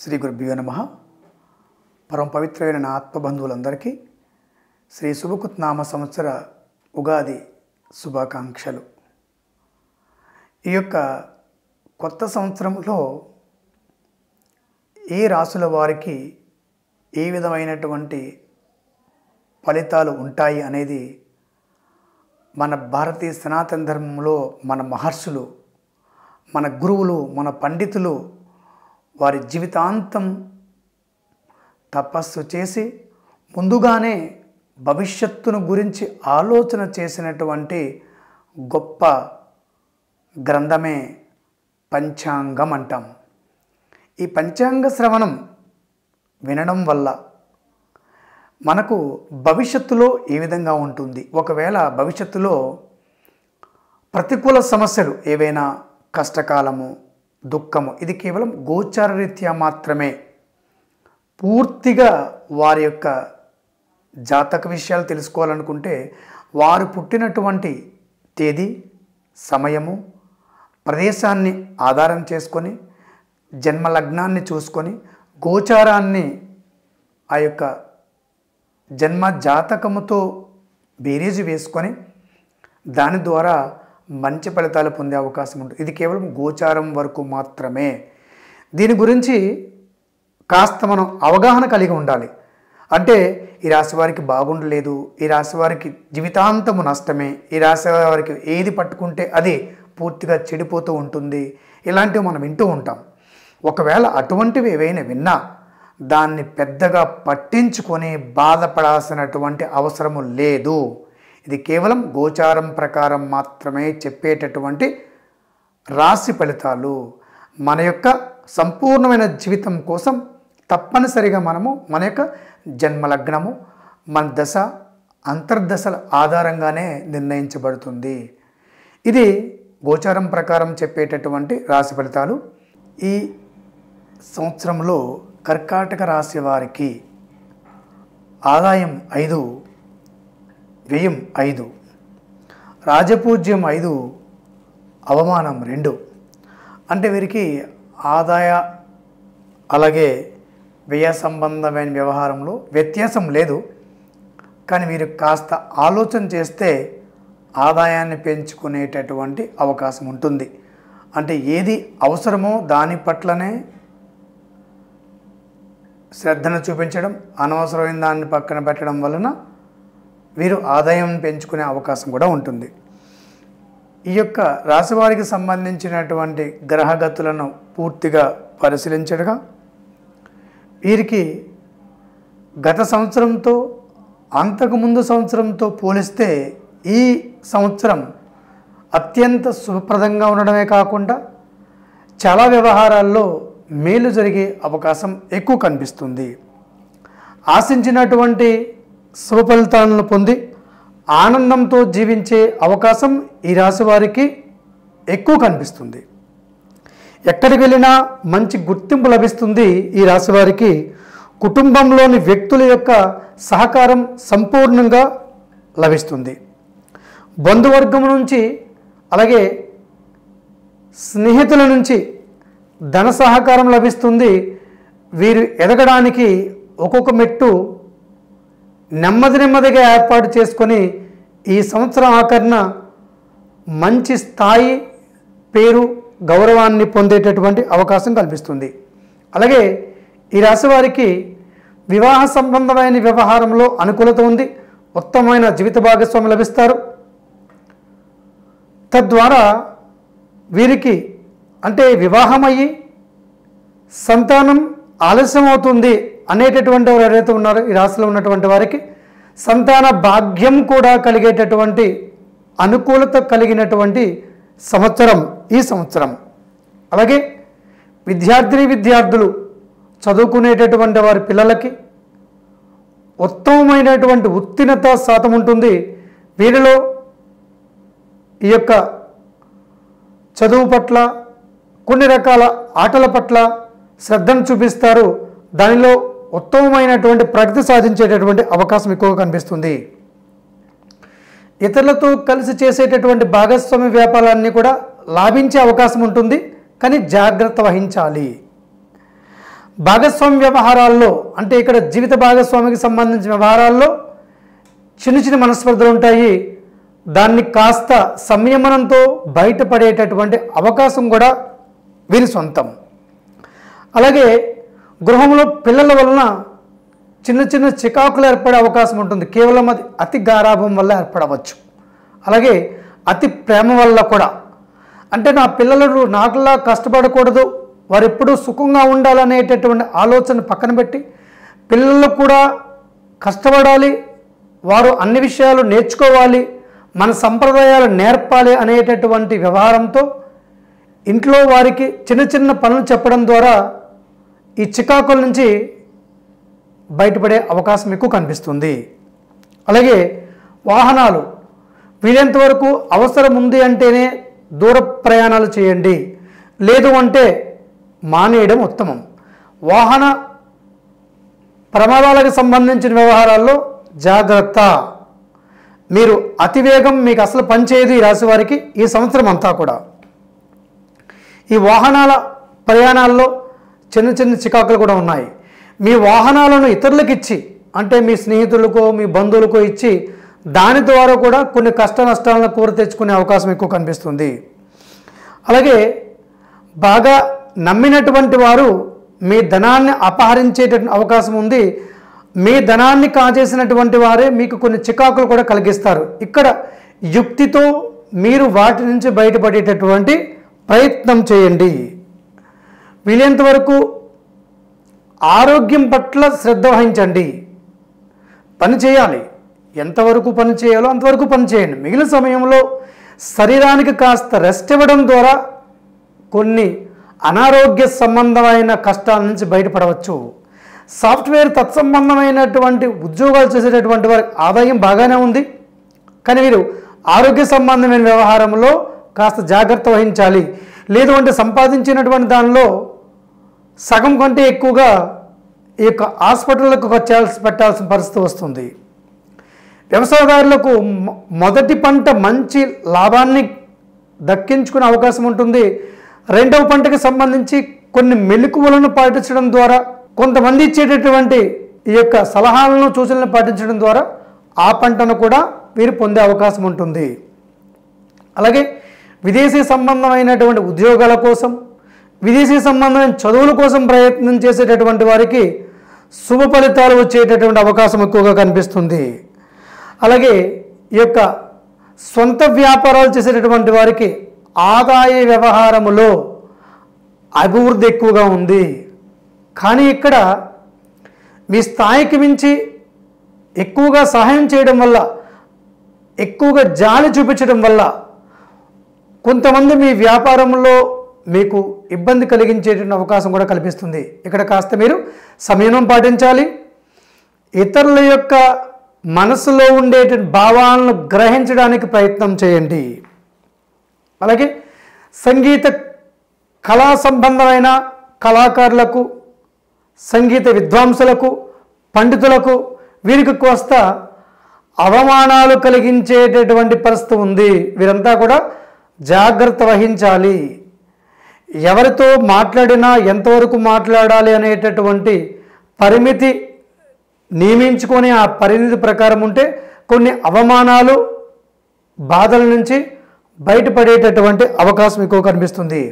శ్రీ గురుభ్యో నమ పరమ పవిత్రమైన నా ఆత్మబంధువులందరికీ శ్రీ సుభకుత్ నామ సంవత్సర ఉగాది శుభాకాంక్షలు ఈ యొక్క కొత్త సంవత్సరంలో ఏ రాసుల వారికి ఏ విధమైనటువంటి ఫలితాలు ఉంటాయి అనేది మన భారతీయ సనాతన ధర్మంలో మన మహర్షులు మన గురువులు మన పండితులు వారి జీవితాంతం తపస్సు చేసి ముందుగానే భవిష్యత్తును గురించి ఆలోచన చేసినటువంటి గొప్ప గ్రంథమే పంచాంగం అంటాం ఈ పంచాంగ శ్రవణం వినడం వల్ల మనకు భవిష్యత్తులో ఏ విధంగా ఉంటుంది ఒకవేళ భవిష్యత్తులో ప్రతికూల సమస్యలు ఏవైనా కష్టకాలము దుఃఖము ఇది కేవలం గోచార రీత్యా మాత్రమే పూర్తిగా వారి యొక్క జాతక విషయాలు తెలుసుకోవాలనుకుంటే వారు పుట్టినటువంటి తేదీ సమయము ప్రదేశాన్ని ఆధారం చేసుకొని జన్మ లగ్నాన్ని చూసుకొని గోచారాన్ని ఆ యొక్క జన్మ జాతకముతో బేరీజు వేసుకొని దాని ద్వారా మంచి ఫలితాలు పొందే అవకాశం ఉంటుంది ఇది కేవలం గోచారం వరకు మాత్రమే దీని గురించి కాస్త మనం అవగాహన కలిగి ఉండాలి అంటే ఈ రాశి వారికి బాగుండలేదు ఈ రాశి వారికి జీవితాంతము నష్టమే ఈ రాశి వారికి ఏది పట్టుకుంటే అది పూర్తిగా చెడిపోతూ ఉంటుంది ఇలాంటివి మనం వింటూ ఉంటాం ఒకవేళ అటువంటివి ఏవైనా విన్నా దాన్ని పెద్దగా పట్టించుకొని బాధపడాల్సినటువంటి అవసరము లేదు ఇది కేవలం గోచారం ప్రకారం మాత్రమే చెప్పేటటువంటి రాశి ఫలితాలు మన యొక్క సంపూర్ణమైన జీవితం కోసం తప్పనిసరిగా మనము మన యొక్క జన్మలగ్నము మన దశ అంతర్దశల ఆధారంగానే నిర్ణయించబడుతుంది ఇది గోచారం ప్రకారం చెప్పేటటువంటి రాశి ఫలితాలు ఈ సంవత్సరంలో కర్కాటక రాశి వారికి ఆదాయం ఐదు వ్యయం ఐదు రాజపూజ్యం ఐదు అవమానం రెండు అంటే వీరికి ఆదాయ అలాగే వ్యయ సంబంధమైన వ్యవహారంలో వ్యత్యాసం లేదు కానీ వీరు కాస్త ఆలోచన చేస్తే ఆదాయాన్ని పెంచుకునేటటువంటి అవకాశం ఉంటుంది అంటే ఏది అవసరమో దాని పట్లనే శ్రద్ధను చూపించడం అనవసరమైన దాన్ని పక్కన పెట్టడం వలన వీరు ఆదాయం పెంచుకునే అవకాశం కూడా ఉంటుంది ఈ యొక్క రాశివారికి సంబంధించినటువంటి గ్రహగతులను పూర్తిగా పరిశీలించడగా వీరికి గత సంవత్సరంతో అంతకుముందు సంవత్సరంతో పోలిస్తే ఈ సంవత్సరం అత్యంత శుభప్రదంగా ఉండడమే కాకుండా చాలా వ్యవహారాల్లో మేలు జరిగే అవకాశం ఎక్కువ కనిపిస్తుంది ఆశించినటువంటి శుభ ఫలితాలను పొంది ఆనందంతో జీవించే అవకాశం ఈ రాశి వారికి ఎక్కువ కనిపిస్తుంది ఎక్కడికి వెళ్ళినా మంచి గుర్తింపు లభిస్తుంది ఈ రాశి వారికి కుటుంబంలోని వ్యక్తుల యొక్క సహకారం సంపూర్ణంగా లభిస్తుంది బంధువర్గం నుంచి అలాగే స్నేహితుల నుంచి ధన సహకారం లభిస్తుంది వీరు ఎదగడానికి ఒక్కొక్క మెట్టు నెమ్మది నెమ్మదిగా ఏర్పాటు చేసుకొని ఈ సంవత్సరం ఆఖరణ మంచి స్థాయి పేరు గౌరవాన్ని పొందేటటువంటి అవకాశం కల్పిస్తుంది అలాగే ఈ రాశి వారికి వివాహ సంబంధమైన వ్యవహారంలో అనుకూలత ఉంది ఉత్తమమైన జీవిత భాగస్వామి లభిస్తారు తద్వారా వీరికి అంటే వివాహం అయ్యి సంతానం ఆలస్యం అవుతుంది అనేటటువంటి వారు ఎవరైతే ఉన్నారో ఈ రాశిలో ఉన్నటువంటి వారికి సంతాన భాగ్యం కూడా కలిగేటటువంటి అనుకూలత కలిగినటువంటి సంవత్సరం ఈ సంవత్సరం అలాగే విద్యార్థిని విద్యార్థులు చదువుకునేటటువంటి వారి పిల్లలకి ఉత్తమమైనటువంటి ఉత్తీర్ణత శాతం ఉంటుంది వీరిలో ఈ యొక్క చదువు పట్ల కొన్ని రకాల ఆటల పట్ల శ్రద్ధను చూపిస్తారు దానిలో ఉత్తమమైనటువంటి ప్రగతి సాధించేటటువంటి అవకాశం ఎక్కువగా కనిపిస్తుంది ఇతరులతో కలిసి చేసేటటువంటి భాగస్వామ్య వ్యాపారాన్ని కూడా లాభించే అవకాశం ఉంటుంది కానీ జాగ్రత్త వహించాలి భాగస్వామి వ్యవహారాల్లో అంటే ఇక్కడ జీవిత భాగస్వామికి సంబంధించిన వ్యవహారాల్లో చిన్న చిన్న మనస్పర్ధలు ఉంటాయి దాన్ని కాస్త సంయమనంతో బయటపడేటటువంటి అవకాశం కూడా వీరి సొంతం అలాగే గృహంలో పిల్లల వలన చిన్న చిన్న చికాకులు ఏర్పడే అవకాశం ఉంటుంది కేవలం అది అతి గారాభం వల్ల ఏర్పడవచ్చు అలాగే అతి ప్రేమ వల్ల కూడా అంటే నా పిల్లలు నాకులా కష్టపడకూడదు వారు ఎప్పుడూ సుఖంగా ఉండాలనేటటువంటి ఆలోచన పక్కన పెట్టి పిల్లలు కూడా కష్టపడాలి వారు అన్ని విషయాలు నేర్చుకోవాలి మన సంప్రదాయాలు నేర్పాలి అనేటటువంటి వ్యవహారంతో ఇంట్లో వారికి చిన్న చిన్న పనులు చెప్పడం ద్వారా ఈ చికాకుల నుంచి బయటపడే అవకాశం ఎక్కువ కనిపిస్తుంది అలాగే వాహనాలు వీలైనంత వరకు అవసరం ఉంది అంటేనే దూర ప్రయాణాలు చేయండి లేదు అంటే మానేయడం ఉత్తమం వాహన ప్రమాదాలకు సంబంధించిన వ్యవహారాల్లో జాగ్రత్త మీరు అతివేగం మీకు అసలు పనిచేయదు ఈ రాశి వారికి ఈ సంవత్సరం అంతా కూడా ఈ వాహనాల ప్రయాణాల్లో చిన్న చిన్న చికాకులు కూడా ఉన్నాయి మీ వాహనాలను ఇతరులకు ఇచ్చి అంటే మీ స్నేహితులకో మీ బంధువులకో ఇచ్చి దాని ద్వారా కూడా కొన్ని కష్ట నష్టాలను కూర తెచ్చుకునే అవకాశం ఎక్కువ కనిపిస్తుంది అలాగే బాగా నమ్మినటువంటి వారు మీ ధనాన్ని అపహరించేటటువంటి అవకాశం ఉంది మీ ధనాన్ని కాజేసినటువంటి వారే మీకు కొన్ని చికాకులు కూడా కలిగిస్తారు ఇక్కడ యుక్తితో మీరు వాటి నుంచి బయటపడేటటువంటి ప్రయత్నం చేయండి వీలైనంత వరకు ఆరోగ్యం పట్ల శ్రద్ధ వహించండి పని చేయాలి ఎంతవరకు పని చేయాలో అంతవరకు పని చేయండి మిగిలిన సమయంలో శరీరానికి కాస్త రెస్ట్ ఇవ్వడం ద్వారా కొన్ని అనారోగ్య సంబంధమైన కష్టాల నుంచి బయటపడవచ్చు సాఫ్ట్వేర్ తత్సంబంధమైనటువంటి ఉద్యోగాలు చేసేటటువంటి వారికి ఆదాయం బాగానే ఉంది కానీ వీరు ఆరోగ్య సంబంధమైన వ్యవహారంలో కాస్త జాగ్రత్త వహించాలి లేదు అంటే సంపాదించినటువంటి దానిలో సగం కంటే ఎక్కువగా ఈ యొక్క హాస్పిటళ్లకు ఖర్చాల్సి పెట్టాల్సిన పరిస్థితి వస్తుంది వ్యవసాయదారులకు మొ- మొదటి పంట మంచి లాభాన్ని దక్కించుకునే అవకాశం ఉంటుంది రెండవ పంటకు సంబంధించి కొన్ని మెలకువలను పాటించడం ద్వారా కొంతమంది ఇచ్చేటటువంటి ఈ యొక్క సలహాలను సూచనలను పాటించడం ద్వారా ఆ పంటను కూడా వీరు పొందే అవకాశం ఉంటుంది అలాగే విదేశీ సంబంధమైనటువంటి ఉద్యోగాల కోసం విదేశీ సంబంధమైన చదువుల కోసం ప్రయత్నం చేసేటటువంటి వారికి శుభ ఫలితాలు వచ్చేటటువంటి అవకాశం ఎక్కువగా కనిపిస్తుంది అలాగే ఈ యొక్క సొంత వ్యాపారాలు చేసేటటువంటి వారికి ఆదాయ వ్యవహారములో అభివృద్ధి ఎక్కువగా ఉంది కానీ ఇక్కడ మీ స్థాయికి మించి ఎక్కువగా సహాయం చేయడం వల్ల ఎక్కువగా జాలి చూపించడం వల్ల కొంతమంది మీ వ్యాపారంలో మీకు ఇబ్బంది కలిగించేటువంటి అవకాశం కూడా కల్పిస్తుంది ఇక్కడ కాస్త మీరు సంయమనం పాటించాలి ఇతరుల యొక్క మనసులో ఉండేటువంటి భావాలను గ్రహించడానికి ప్రయత్నం చేయండి అలాగే సంగీత కళా సంబంధమైన కళాకారులకు సంగీత విద్వాంసులకు పండితులకు వీరికి కోస్త అవమానాలు కలిగించేటటువంటి పరిస్థితి ఉంది వీరంతా కూడా జాగ్రత్త వహించాలి ఎవరితో మాట్లాడినా ఎంతవరకు మాట్లాడాలి అనేటటువంటి పరిమితి నియమించుకొని ఆ పరిమితి ప్రకారం ఉంటే కొన్ని అవమానాలు బాధల నుంచి బయటపడేటటువంటి అవకాశం ఎక్కువ కనిపిస్తుంది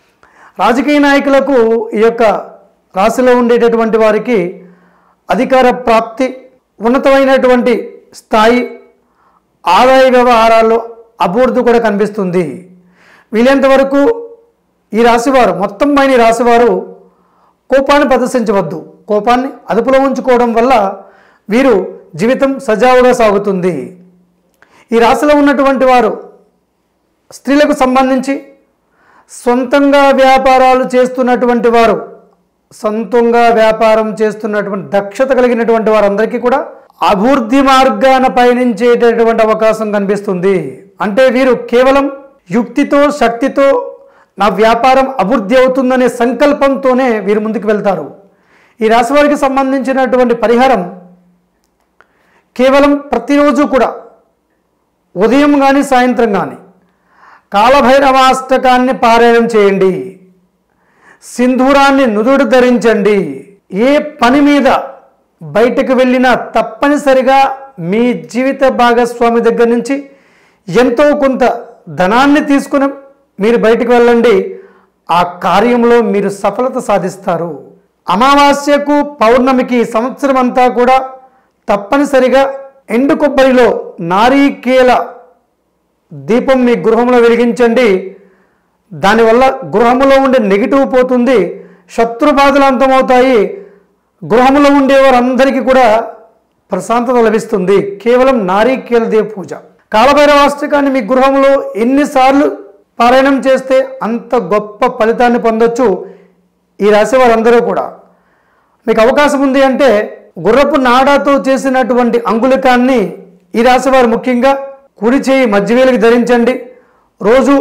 రాజకీయ నాయకులకు ఈ యొక్క రాశిలో ఉండేటటువంటి వారికి అధికార ప్రాప్తి ఉన్నతమైనటువంటి స్థాయి ఆదాయ వ్యవహారాల్లో అభివృద్ధి కూడా కనిపిస్తుంది వీలైనంత వరకు ఈ రాశివారు మొత్తం పైన ఈ రాశివారు కోపాన్ని ప్రదర్శించవద్దు కోపాన్ని అదుపులో ఉంచుకోవడం వల్ల వీరు జీవితం సజావుగా సాగుతుంది ఈ రాశిలో ఉన్నటువంటి వారు స్త్రీలకు సంబంధించి సొంతంగా వ్యాపారాలు చేస్తున్నటువంటి వారు సొంతంగా వ్యాపారం చేస్తున్నటువంటి దక్షత కలిగినటువంటి వారందరికీ కూడా అభివృద్ధి మార్గాన పయనించేటటువంటి అవకాశం కనిపిస్తుంది అంటే వీరు కేవలం యుక్తితో శక్తితో నా వ్యాపారం అభివృద్ధి అవుతుందనే సంకల్పంతోనే వీరు ముందుకు వెళ్తారు ఈ రాశి వారికి సంబంధించినటువంటి పరిహారం కేవలం ప్రతిరోజు కూడా ఉదయం కానీ సాయంత్రం కానీ కాలభైరవాష్టకాన్ని పారాయణం చేయండి సింధూరాన్ని నుదుడు ధరించండి ఏ పని మీద బయటకు వెళ్ళినా తప్పనిసరిగా మీ జీవిత భాగస్వామి దగ్గర నుంచి ఎంతో కొంత ధనాన్ని తీసుకుని మీరు బయటకు వెళ్ళండి ఆ కార్యంలో మీరు సఫలత సాధిస్తారు అమావాస్యకు పౌర్ణమికి సంవత్సరం అంతా కూడా తప్పనిసరిగా ఎండు కొబ్బరిలో నారీకేల దీపం మీ గృహంలో వెలిగించండి దానివల్ల గృహంలో ఉండే నెగిటివ్ పోతుంది శత్రు బాధలు అంతమవుతాయి గృహంలో ఉండే వారందరికీ కూడా ప్రశాంతత లభిస్తుంది కేవలం నారీకేల దేవ పూజ కాలభైరవాష్టకాన్ని మీ గృహంలో ఎన్నిసార్లు పారాయణం చేస్తే అంత గొప్ప ఫలితాన్ని పొందొచ్చు ఈ రాశి వారందరూ కూడా మీకు అవకాశం ఉంది అంటే గుర్రపు నాడాతో చేసినటువంటి అంగుళికాన్ని ఈ రాశి వారు ముఖ్యంగా కుడి చేయి మధ్యవేలికి ధరించండి రోజు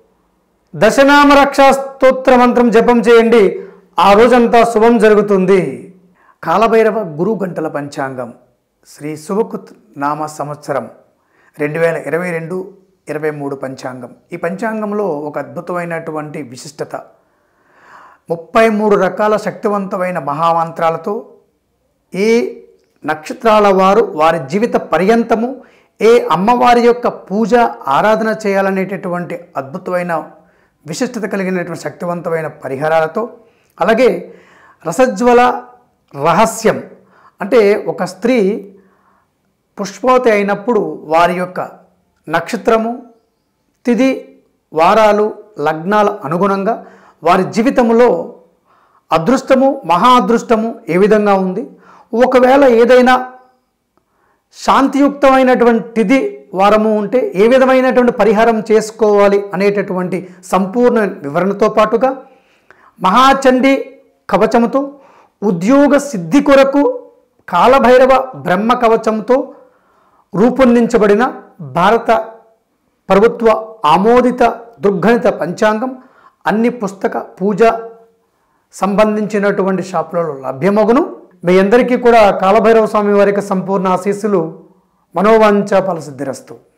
దశనామ రక్షా స్తోత్ర మంత్రం జపం చేయండి ఆ రోజంతా శుభం జరుగుతుంది కాలభైరవ గురు గంటల పంచాంగం శ్రీ శుభకుత్ నామ సంవత్సరం రెండు వేల ఇరవై రెండు ఇరవై మూడు పంచాంగం ఈ పంచాంగంలో ఒక అద్భుతమైనటువంటి విశిష్టత ముప్పై మూడు రకాల శక్తివంతమైన మహామంత్రాలతో ఏ నక్షత్రాల వారు వారి జీవిత పర్యంతము ఏ అమ్మవారి యొక్క పూజ ఆరాధన చేయాలనేటటువంటి అద్భుతమైన విశిష్టత కలిగినటువంటి శక్తివంతమైన పరిహారాలతో అలాగే రసజ్వల రహస్యం అంటే ఒక స్త్రీ పుష్పవతి అయినప్పుడు వారి యొక్క నక్షత్రము తిథి వారాలు లగ్నాల అనుగుణంగా వారి జీవితంలో అదృష్టము మహా అదృష్టము ఏ విధంగా ఉంది ఒకవేళ ఏదైనా శాంతియుక్తమైనటువంటి తిథి వారము ఉంటే ఏ విధమైనటువంటి పరిహారం చేసుకోవాలి అనేటటువంటి సంపూర్ణ వివరణతో పాటుగా మహాచండీ కవచముతో ఉద్యోగ సిద్ధి కొరకు కాలభైరవ బ్రహ్మ కవచంతో రూపొందించబడిన భారత ప్రభుత్వ ఆమోదిత దుర్గణిత పంచాంగం అన్ని పుస్తక పూజ సంబంధించినటువంటి షాపులలో లభ్యమగును మీ అందరికీ కూడా కాలభైరవ స్వామి వారి యొక్క సంపూర్ణ ఆశీస్సులు మనోవాంఛ ఫలసిద్ధిరస్తు